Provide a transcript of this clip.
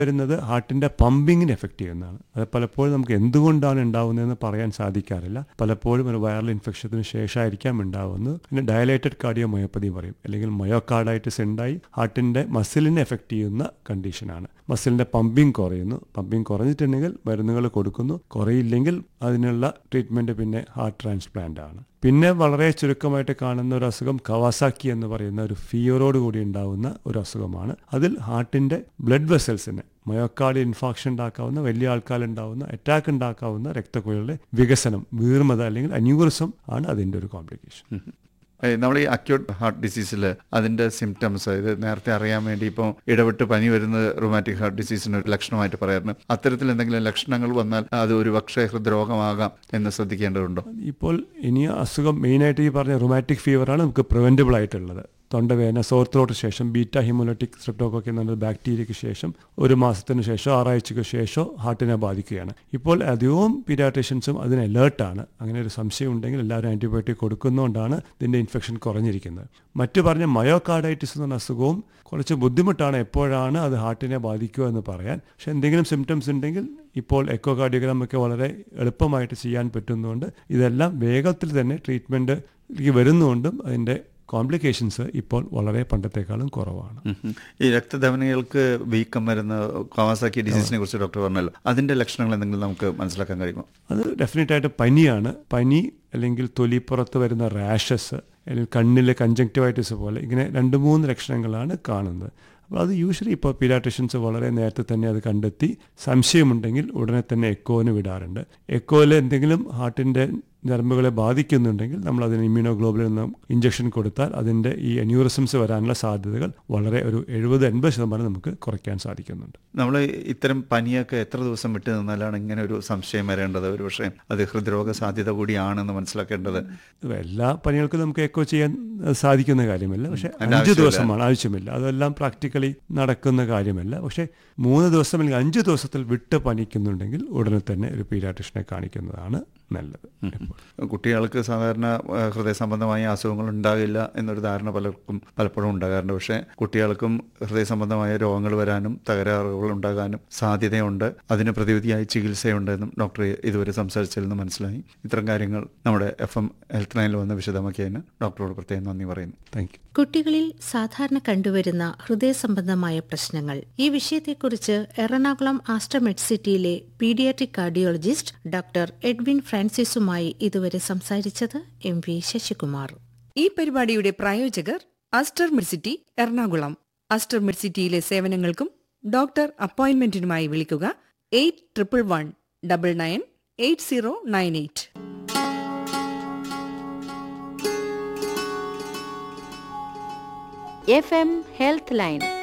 വരുന്നത് ഹാർട്ടിന്റെ പമ്പിങ്ങിനെ എഫക്റ്റ് ചെയ്യുന്നതാണ് അത് പലപ്പോഴും നമുക്ക് എന്തുകൊണ്ടാണ് ഉണ്ടാവുന്നതെന്ന് പറയാൻ സാധിക്കാറില്ല പലപ്പോഴും ഒരു വൈറൽ ഇൻഫെക്ഷത്തിന് ശേഷമായിരിക്കാം ഉണ്ടാവുന്നത് പിന്നെ ഡയലേറ്റഡ് കാർഡിയോ മയോപ്പതി പറയും അല്ലെങ്കിൽ മയോകാർഡൈറ്റിസ് ഉണ്ടായി ഹാർട്ടിന്റെ മസിലിനെ എഫക്റ്റ് ചെയ്യുന്ന കണ്ടീഷനാണ് മസിലിന്റെ പമ്പിങ് കുറയുന്നു പമ്പിങ് കുറഞ്ഞിട്ടുണ്ടെങ്കിൽ മരുന്നുകൾ കൊടുക്കുന്നു കുറയില്ലെങ്കിൽ അതിനുള്ള ട്രീറ്റ്മെന്റ് പിന്നെ ഹാർട്ട് ട്രാൻസ്പ്ലാന്റ് ആണ് പിന്നെ വളരെ ചുരുക്കമായിട്ട് കാണുന്ന ഒരു അസുഖം കവാസാക്കി എന്ന് പറയുന്ന ഒരു ഫിയറോട് കൂടി ഉണ്ടാവുന്ന ഒരു അസുഖമാണ് അതിൽ ഹാർട്ടിന്റെ ബ്ലഡ് വെസൽസിന് മയോക്കാർഡ് ഇൻഫാക്ഷൻ ഉണ്ടാക്കാവുന്ന വലിയ ആൾക്കാർ ഉണ്ടാവുന്ന അറ്റാക്ക് ഉണ്ടാക്കാവുന്ന രക്തക്കുഴലിലെ വികസനം വീർമത അല്ലെങ്കിൽ അന്യൂറിസം ആണ് അതിന്റെ ഒരു കോംപ്ലിക്കേഷൻ നമ്മൾ ഈ അക്യൂട്ട് ഹാർട്ട് ഡിസീസിൽ അതിന്റെ സിംറ്റംസ് ഇത് നേരത്തെ അറിയാൻ വേണ്ടി ഇപ്പോൾ ഇടവിട്ട് പനി വരുന്നത് റൊമാറ്റിക് ഹാർട്ട് ഡിസീസിന് ഒരു ലക്ഷണമായിട്ട് പറയാറുണ്ട് അത്തരത്തിൽ എന്തെങ്കിലും ലക്ഷണങ്ങൾ വന്നാൽ അത് ഒരു പക്ഷേ ഹൃദ്രോഗമാകാം എന്ന് ശ്രദ്ധിക്കേണ്ടതുണ്ടോ ഇപ്പോൾ ഇനി അസുഖം മെയിനായിട്ട് ഈ പറഞ്ഞ റൊമാറ്റിക് ഫീവറാണ് നമുക്ക് പ്രിവെൻറ്റബിൾ ആയിട്ടുള്ളത് തൊണ്ടവേദന സോർ ത്രോട്ട് ശേഷം ബീറ്റ ഹിമോലറ്റിക് സ്ട്രെപ്റ്റോക്കൊക്കെ എന്ന ബാക്ടീരിയയ്ക്ക് ശേഷം ഒരു മാസത്തിന് ശേഷം ആറാഴ്ചയ്ക്ക് ശേഷം ഹാർട്ടിനെ ബാധിക്കുകയാണ് ഇപ്പോൾ അധികവും പീഡിയാട്രീഷ്യൻസും അതിന് അലേർട്ടാണ് അങ്ങനെ ഒരു സംശയം ഉണ്ടെങ്കിൽ എല്ലാവരും ആൻറ്റിബയോട്ടിക് കൊടുക്കുന്നതുകൊണ്ടാണ് ഇതിൻ്റെ ഇൻഫെക്ഷൻ കുറഞ്ഞിരിക്കുന്നത് മറ്റു പറഞ്ഞ മയോകാർഡൈറ്റിസ് എന്ന അസുഖവും കുറച്ച് ബുദ്ധിമുട്ടാണ് എപ്പോഴാണ് അത് ഹാർട്ടിനെ ബാധിക്കുക എന്ന് പറയാൻ പക്ഷെ എന്തെങ്കിലും സിംറ്റംസ് ഉണ്ടെങ്കിൽ ഇപ്പോൾ എക്കോ കാർഡിയോഗ്രാം ഒക്കെ വളരെ എളുപ്പമായിട്ട് ചെയ്യാൻ പറ്റുന്നതുകൊണ്ട് ഇതെല്ലാം വേഗത്തിൽ തന്നെ ട്രീറ്റ്മെൻറ്റിലേക്ക് വരുന്നതുകൊണ്ടും അതിൻ്റെ കോംപ്ലിക്കേഷൻസ് ഇപ്പോൾ വളരെ പണ്ടത്തെക്കാളും കുറവാണ് ഉം ഉം. ഈ രക്തധമനികൾക്ക് വീക്കം വരുന്ന കവാസാക്കി ഡിസീസിനെ കുറിച്ച് ഡോക്ടർ പറഞ്ഞല്ലോ അതിന്റെ ലക്ഷണങ്ങൾ എന്തെങ്കിലും നമുക്ക് മനസ്സിലാക്കാൻ കഴിയുമോ അത് ഡെഫിനറ്റായിട്ട് പനിയാണ് പനി അല്ലെങ്കിൽ തൊലിപ്പുറത്ത് വരുന്ന റാഷസ് അല്ലെങ്കിൽ കണ്ണിലെ കഞ്ചക്റ്റിവൈറ്റിസ് പോലെ ഇങ്ങനെ രണ്ട് മൂന്ന് ലക്ഷണങ്ങളാണ് കാണുന്നത് അപ്പോൾ അത് യൂഷ്വലി ഇപ്പോൾ പീഡിയാട്രിഷ്യൻസ് വളരെ നേരത്തെ തന്നെ അത് കണ്ടെത്തി സംശയമുണ്ടെങ്കിൽ ഉടനെ തന്നെ എക്കോന് വിടാറുണ്ട് എക്കോയിൽ എന്തെങ്കിലും ഹാർട്ടിൻ്റെ ഞരമ്പുകളെ ബാധിക്കുന്നുണ്ടെങ്കിൽ നമ്മൾ അതിന് ഇമ്മ്യൂണോഗ്ലോബിലിൽ നിന്ന് ഇഞ്ചക്ഷൻ കൊടുത്താൽ അതിൻ്റെ ഈ അന്യൂറിസംസ് വരാനുള്ള സാധ്യതകൾ വളരെ ഒരു എഴുപത് എൺപത് ശതമാനം നമുക്ക് കുറയ്ക്കാൻ സാധിക്കുന്നുണ്ട് നമ്മൾ ഇത്തരം പനിയൊക്കെ എത്ര ദിവസം വിട്ടു നിന്നാലാണ് ഇങ്ങനെ ഒരു സംശയം വരേണ്ടത് ഒരു പക്ഷേ അത് ഹൃദ്രോഗ സാധ്യത കൂടിയാണെന്ന് മനസ്സിലാക്കേണ്ടത് എല്ലാ പനികൾക്കും നമുക്ക് എക്കോ ചെയ്യാൻ അഹ് സാധിക്കുന്ന കാര്യമല്ല പക്ഷെ അതിന്റെ അഞ്ച് ആവശ്യമില്ല. ദിവസമാണ് ആവശ്യമില്ല അതെല്ലാം പ്രാക്ടിക്കലി നടക്കുന്ന കാര്യമല്ല പക്ഷെ മൂന്ന് ദിവസം അല്ലെങ്കിൽ അഞ്ച് ദിവസത്തിൽ വിട്ട് പനിക്കുന്നുണ്ടെങ്കിൽ ഉടനെ തന്നെ ഒരു പീഡിയാട്രിഷനെ കാണിക്കുന്നതാണ് നല്ലത് എപ്പോൾ. കുട്ടികൾക്ക് സാധാരണ ആ, ഹൃദയ സംബന്ധമായ അസുഖങ്ങൾ ഉണ്ടാകില്ല എന്നൊരു ധാരണ പലർക്കും പലപ്പോഴും ഉണ്ടാകാറുണ്ട് പക്ഷേ കുട്ടികൾക്കും ഹൃദയ സംബന്ധമായ രോഗങ്ങൾ വരാനും തകരാറുകൾ ഉണ്ടാകാനും സാധ്യതയുണ്ട് അതിന് പ്രതിവിധിയായി ചികിത്സയുണ്ടെന്നും ഡോക്ടർ ഇതുവരെ സംസാരിച്ചതിൽ നിന്ന് മനസ്സിലായി ഇത്തരം കാര്യങ്ങൾ നമ്മുടെ എഫ് എം ഹെൽത്ത് ലൈനിൽ വന്ന് വിശദമാക്കിയതിന് ഡോക്ടറോട് പ്രത്യേകം നന്ദി പറയുന്നു താങ്ക് യു കുട്ടികളിൽ സാധാരണ കണ്ടുവരുന്ന ഹൃദയ സംബന്ധമായ പ്രശ്നങ്ങൾ ഈ വിഷയത്തെക്കുറിച്ച് എറണാകുളം ആസ്റ്റർ മെഡ്സിറ്റിയിലെ പീഡിയാട്രിക് കാർഡിയോളജിസ്റ്റ് ഡോക്ടർ എഡ്വിൻ ഫ്രാൻസിസുമായി ഇതുവരെ സംസാരിച്ചത് എം വി ശശികുമാർ ഈ പരിപാടിയുടെ പ്രായോജകർ അസ്റ്റർ മിഡ്സിറ്റി എറണാകുളം അസ്റ്റർ മിഡ്സിറ്റിയിലെ സേവനങ്ങൾക്കും ഡോക്ടർ അപ്പോയിന്റ്മെന്റിനുമായി വിളിക്കുക eight triple one double nine eight zero nine eight F M health line